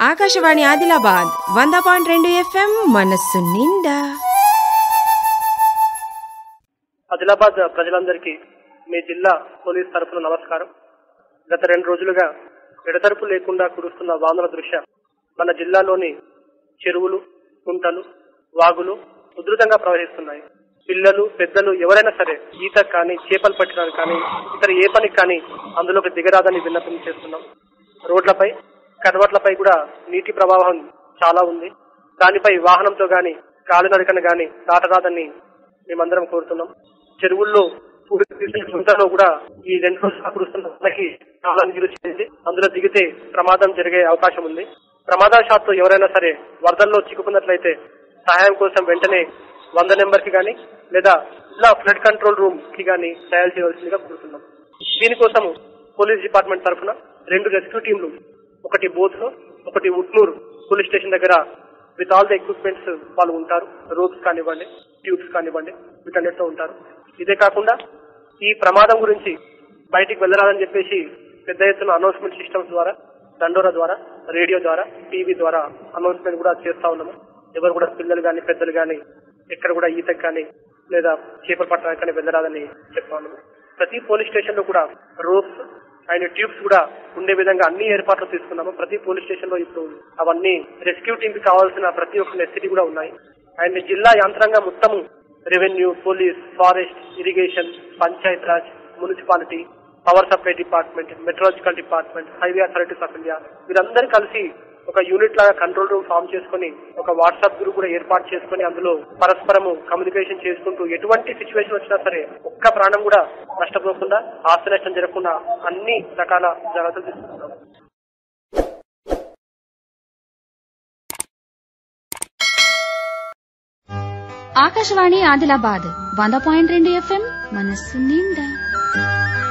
ఆకాశవాణి ఆదిలాబాద్ వంద పాయింట్ రెండు ఎఫ్ఎం మనస్సు నిండా ఆదిలాబాద్ ప్రజలందరికీ మీ జిల్లా పోలీస్ తరఫున నమస్కారం గత రెండు రోజులుగా ఎడతెరపు లేకుండా కురుస్తున్న వానల దృష్ట్యా మన జిల్లాలోని చెరువులు కుంటలు వాగులు ఉధృతంగా ప్రవహిస్తున్నాయి పిల్లలు పెద్దలు ఎవరైనా సరే ఈత కానీ చేపలు పట్టడానికి కానీ ఇతర ఏ పనికి కానీ అందులోకి దిగరాదని విన్నపం చేస్తున్నాం రోడ్లపై కడవట్లపై కూడా నీటి ప్రవాహం చాలా ఉంది దానిపై వాహనంతో గాని కాలినడకన గాని దాటరాదని మేమందరం కోరుతున్నాం చెరువుల్లో పూర్తి తీసిన గుంటలో కూడా ఈ రెండు రోజులు కురుస్తున్న వానకి చాలా నీరు చేరింది అందులో దిగితే ప్రమాదం జరిగే అవకాశం ఉంది ప్రమాదశాత్తు ఎవరైనా సరే వరదల్లో చిక్కుకున్నట్లయితే సహాయం కోసం వెంటనే వంద నెంబర్ కి గాని లేదా జిల్లా ఫ్లడ్ కంట్రోల్ రూమ్ కి గాని డయల్ చేయవలసిందిగా కోరుతున్నాం దీనికోసం పోలీస్ డిపార్ట్మెంట్ తరఫున రెండు రెస్క్యూ టీంలు ఒకటి బోత్ లో ఒకటి ఉట్నూరు పోలీస్ స్టేషన్ దగ్గర విత్ ఆల్ ద ఎక్విప్మెంట్స్ వాళ్ళు ఉంటారు రోప్స్ కానివ్వండి ట్యూబ్స్ కానివ్వండి వీటన్నిటితో ఉంటారు ఇదే కాకుండా ఈ ప్రమాదం గురించి బయటికి వెళ్ళరాదని చెప్పేసి పెద్ద ఎత్తున అనౌన్స్మెంట్ సిస్టమ్స్ ద్వారా దండోరా ద్వారా రేడియో ద్వారా టీవీ ద్వారా అనౌన్స్మెంట్ కూడా చేస్తా ఉన్నాము ఎవరు కూడా పిల్లలు కానీ పెద్దలు కానీ ఎక్కడ కూడా ఈతకు కానీ లేదా చేపలు పట్టడానికి కానీ వెళ్ళరాదని చెప్తా ఉన్నాము ప్రతి పోలీస్ స్టేషన్ లో కూడా రోప్స్ అండ్ ట్యూబ్స్ కూడా ఉండే విధంగా అన్ని ఏర్పాట్లు తీసుకున్నాము ప్రతి పోలీస్ స్టేషన్ లో ఇప్పుడు అవన్నీ రెస్క్యూ టీమ్ కి కావాల్సిన ప్రతి ఒక్క నెసిటీ కూడా ఉన్నాయి అండ్ జిల్లా యంత్రాంగం మొత్తము revenue police forest irrigation panchayat raj municipality power supply department metrological department highway authorities of India వీరందరూ కలిసి ఒక యూనిట్ లాగా కంట్రోల్ రూమ్ ఫామ్ చేసుకుని ఒక వాట్సాప్ గ్రూప్ కూడా ఏర్పాటు చేసుకుని అందులో పరస్పరము కమ్యూనికేషన్ చేసుకుంటూ ఎటువంటి సిచ్యువేషన్ వచ్చినా సరే ఒక్క ప్రాణం కూడా నష్టపోకుండా ఆస్తి నష్టం జరగకుండా అన్ని రకాల జాగ్రత్తలు తీసుకుంటున్నాం ఆకాశవాణి ఆదిలాబాద్ వంద పాయింట్ రెండు ఎఫ్ఎం మనస్సు నిండా